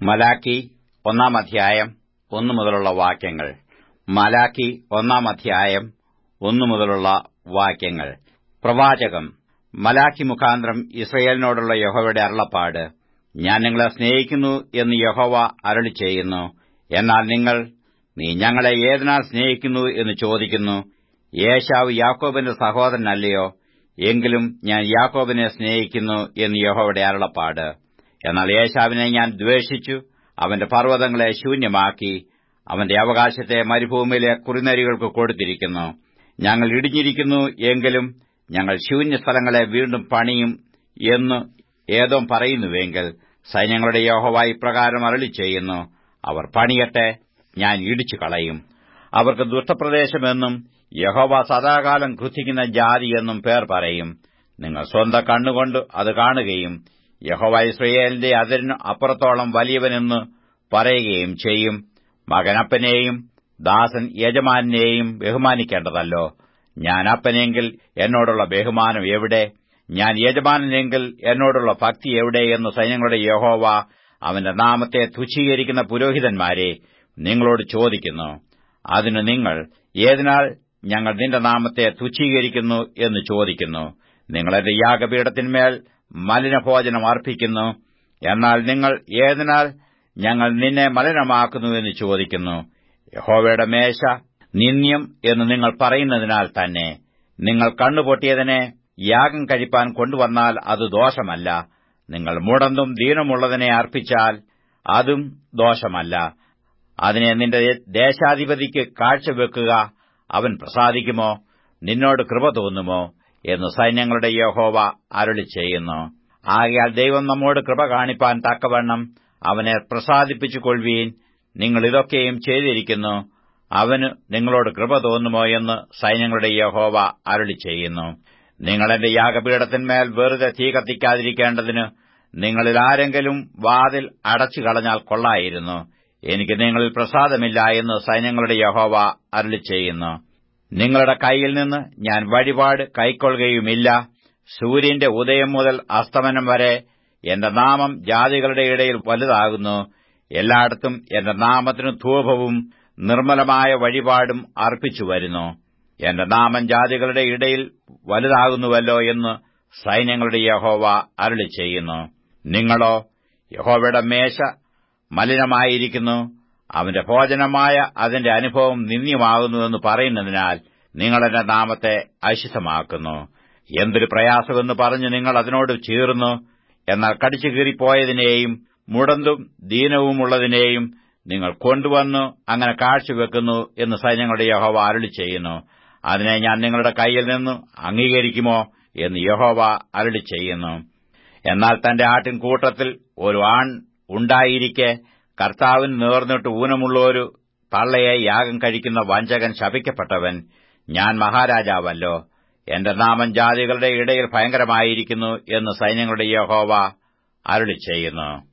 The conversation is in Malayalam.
മലാക്കി ഒന്നാം അധ്യായം ഒന്നു മുതലുള്ള വാക്യങ്ങൾ മലാക്കി ഒന്നാം അധ്യായം ഒന്നു മുതലുള്ള വാക്യങ്ങൾ പ്രവാചകം മലാക്കി മുഖാന്തരം ഇസ്രയേലിനോടുള്ള യഹോവയുടെ അരുളപ്പാട് ഞാൻ നിങ്ങളെ സ്നേഹിക്കുന്നു എന്ന് യഹോവ അരളി ചെയ്യുന്നു എന്നാൽ നിങ്ങൾ നീ ഞങ്ങളെ ഏതിനാൽ സ്നേഹിക്കുന്നു എന്ന് ചോദിക്കുന്നു യേശാവ് യാക്കോബിന്റെ സഹോദരനല്ലയോ എങ്കിലും ഞാൻ യാക്കോബിനെ സ്നേഹിക്കുന്നു എന്ന് യഹോവയുടെ അരുളപ്പാട് എന്നാൽ യേശാവിനെ ഞാൻ ദ്വേഷിച്ചു അവന്റെ പർവ്വതങ്ങളെ ശൂന്യമാക്കി അവന്റെ അവകാശത്തെ മരുഭൂമിയിലെ കുറിനരികൾക്ക് കൊടുത്തിരിക്കുന്നു ഞങ്ങൾ ഇടിഞ്ഞിരിക്കുന്നു എങ്കിലും ഞങ്ങൾ ശൂന്യസ്ഥലങ്ങളെ വീണ്ടും പണിയും എന്ന് ഏതോ പറയുന്നുവെങ്കിൽ സൈന്യങ്ങളുടെ യഹോവ ഇപ്രകാരം അരളി ചെയ്യുന്നു അവർ പണിയട്ടെ ഞാൻ ഇടിച്ചു കളയും അവർക്ക് ദുഷ്ടപ്രദേശമെന്നും യഹോവ സദാകാലം ക്രുദ്ധിക്കുന്ന ജാതിയെന്നും പേർ പറയും നിങ്ങൾ സ്വന്തം കണ്ണുകൊണ്ട് അത് കാണുകയും യഹോവ ഇസ്രയേലിന്റെ അതിരിന് അപ്പുറത്തോളം വലിയവനെന്ന് പറയുകയും ചെയ്യും മകനപ്പനെയും ദാസൻ യജമാനെയും ബഹുമാനിക്കേണ്ടതല്ലോ ഞാൻ അപ്പനെങ്കിൽ എന്നോടുള്ള ബഹുമാനം എവിടെ ഞാൻ യജമാനെങ്കിൽ എന്നോടുള്ള ഭക്തി എവിടെ എന്ന് സൈന്യങ്ങളുടെ യഹോവ അവന്റെ നാമത്തെ തുച്ഛീകരിക്കുന്ന പുരോഹിതന്മാരെ നിങ്ങളോട് ചോദിക്കുന്നു അതിന് നിങ്ങൾ ഏതിനാൽ ഞങ്ങൾ നിന്റെ നാമത്തെ തുച്ഛീകരിക്കുന്നു എന്ന് ചോദിക്കുന്നു നിങ്ങൾ എന്റെ യാഗപീഠത്തിന്മേൽ മലിനഭോജനം അർപ്പിക്കുന്നു എന്നാൽ നിങ്ങൾ ഏതിനാൽ ഞങ്ങൾ നിന്നെ മലിനമാക്കുന്നു എന്ന് ചോദിക്കുന്നു യഹോവയുടെ മേശ നിന്ദ്യം എന്ന് നിങ്ങൾ പറയുന്നതിനാൽ തന്നെ നിങ്ങൾ കണ്ണുപൊട്ടിയതിനെ യാഗം കഴിപ്പാൻ കൊണ്ടുവന്നാൽ അത് ദോഷമല്ല നിങ്ങൾ മുടന്തും ദീനമുള്ളതിനെ അർപ്പിച്ചാൽ അതും ദോഷമല്ല അതിനെ നിന്റെ ദേശാധിപതിക്ക് കാഴ്ചവെക്കുക അവൻ പ്രസാദിക്കുമോ നിന്നോട് കൃപ തോന്നുമോ എന്ന് സൈന്യങ്ങളുടെ യഹോവ അരുളി ചെയ്യുന്നു ആകയാൽ ദൈവം നമ്മോട് കൃപ കാണിപ്പാൻ തക്കവണ്ണം അവനെ പ്രസാദിപ്പിച്ചുകൊള്ളുവീൻ നിങ്ങൾ ഇതൊക്കെയും ചെയ്തിരിക്കുന്നു അവന് നിങ്ങളോട് കൃപ തോന്നുമോ എന്ന് സൈന്യങ്ങളുടെ യഹോവ അരുളി ചെയ്യുന്നു നിങ്ങൾ എന്റെ യാഗപീഠത്തിന്മേൽ വെറുതെ തീ കത്തിക്കാതിരിക്കേണ്ടതിന് നിങ്ങളിൽ ആരെങ്കിലും വാതിൽ അടച്ചു കളഞ്ഞാൽ കൊള്ളായിരുന്നു എനിക്ക് നിങ്ങളിൽ പ്രസാദമില്ല എന്ന് സൈന്യങ്ങളുടെ യഹോവ അരുളി ചെയ്യുന്നു നിങ്ങളുടെ കൈയിൽ നിന്ന് ഞാൻ വഴിപാട് കൈക്കൊള്ളുകയുമില്ല സൂര്യന്റെ ഉദയം മുതൽ അസ്തമനം വരെ എന്റെ നാമം ജാതികളുടെ ഇടയിൽ വലുതാകുന്നു എല്ലായിടത്തും എന്റെ നാമത്തിന് ധൂപവും നിർമ്മലമായ വഴിപാടും അർപ്പിച്ചു വരുന്നു എന്റെ നാമം ജാതികളുടെ ഇടയിൽ വലുതാകുന്നുവല്ലോ എന്ന് സൈന്യങ്ങളുടെ യഹോവ അരുളി ചെയ്യുന്നു നിങ്ങളോ യഹോവയുടെ മേശ മലിനമായിരിക്കുന്നു അവന്റെ ഭോജനമായ അതിന്റെ അനുഭവം നിന്ദ്യമാകുന്നുവെന്ന് പറയുന്നതിനാൽ നിങ്ങൾ എന്റെ നാമത്തെ അശുദ്ധമാക്കുന്നു എന്തൊരു പ്രയാസമെന്ന് പറഞ്ഞ് നിങ്ങൾ അതിനോട് ചീർന്നു എന്നാൽ കടിച്ചു കീറിപ്പോയതിനെയും മുടന്തും ദീനവുമുള്ളതിനെയും നിങ്ങൾ കൊണ്ടുവന്നു അങ്ങനെ കാഴ്ചവെക്കുന്നു എന്ന് സൈന്യങ്ങളുടെ യഹോവ അരുളി ചെയ്യുന്നു അതിനെ ഞാൻ നിങ്ങളുടെ കൈയിൽ നിന്ന് അംഗീകരിക്കുമോ എന്ന് യഹോവ അരുളി ചെയ്യുന്നു എന്നാൽ തന്റെ ആട്ടിൻ കൂട്ടത്തിൽ ഒരു ആൺ ഉണ്ടായിരിക്കെ കർത്താവിന് നേർന്നിട്ട് ഊനമുള്ളൊരു തള്ളയെ യാഗം കഴിക്കുന്ന വഞ്ചകൻ ശപിക്കപ്പെട്ടവൻ ഞാൻ മഹാരാജാവല്ലോ എന്റെ നാമം ജാതികളുടെ ഇടയിൽ ഭയങ്കരമായിരിക്കുന്നു എന്ന് സൈന്യങ്ങളുടെ യഹോവ അരുളി ചെയ്യുന്നു